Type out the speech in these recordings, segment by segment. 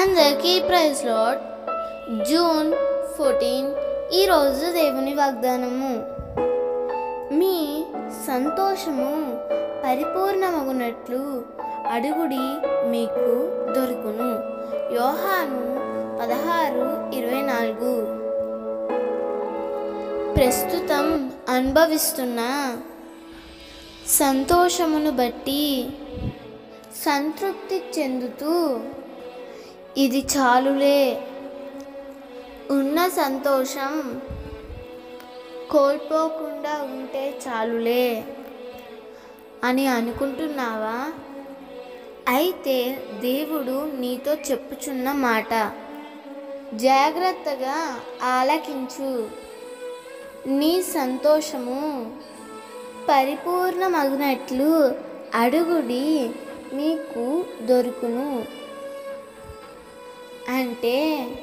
అందరికీ praise lord June fourteen ఈరోజు దేవుని వాగ్దానము మీ సంతోషము పరిపూర్ణమగునట్లు అడుగుడి మీకు దొరుకును యోహాను పదహారు ఇరవై నాలుగు ప్రస్తుతం అనుభవిస్తున్న సంతోషమును బట్టి సంతృప్తి చెందుతూ ఇది చాలులే ఉన్న సంతోషం కోల్పోకుండా ఉంటే చాలులే అని అనుకుంటున్నావా అయితే దేవుడు నీతో చెప్పుచున్న మాట జాగ్రత్తగా ఆలకించు నీ సంతోషము పరిపూర్ణమగునట్లు అడుగుడి మీకు దొరుకును అంటే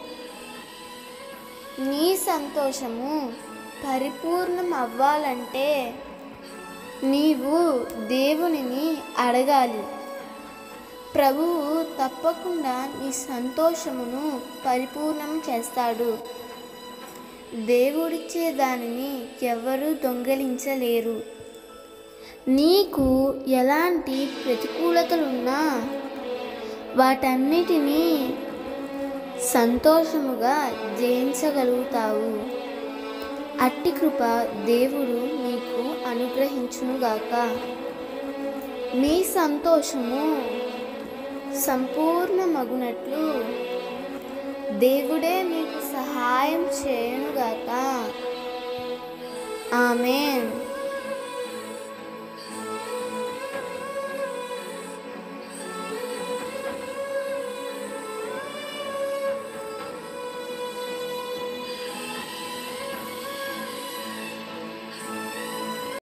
నీ సంతోషము పరిపూర్ణం అవ్వాలంటే నీవు దేవునిని అడగాలి ప్రభువు తప్పకుండా నీ సంతోషమును పరిపూర్ణం చేస్తాడు దేవుడిచ్చే దానిని ఎవరూ దొంగలించలేరు నీకు ఎలాంటి ప్రతికూలతలున్నా వాటన్నిటినీ సంతోషముగా జయించగలుగుతావు అట్టి కృప దేవుడు నీకు అనుగ్రహించునుగాక మీ సంతోషము సంపూర్ణమగునట్లు దేవుడే మీకు సహాయం చేయనుగాక ఆమెన్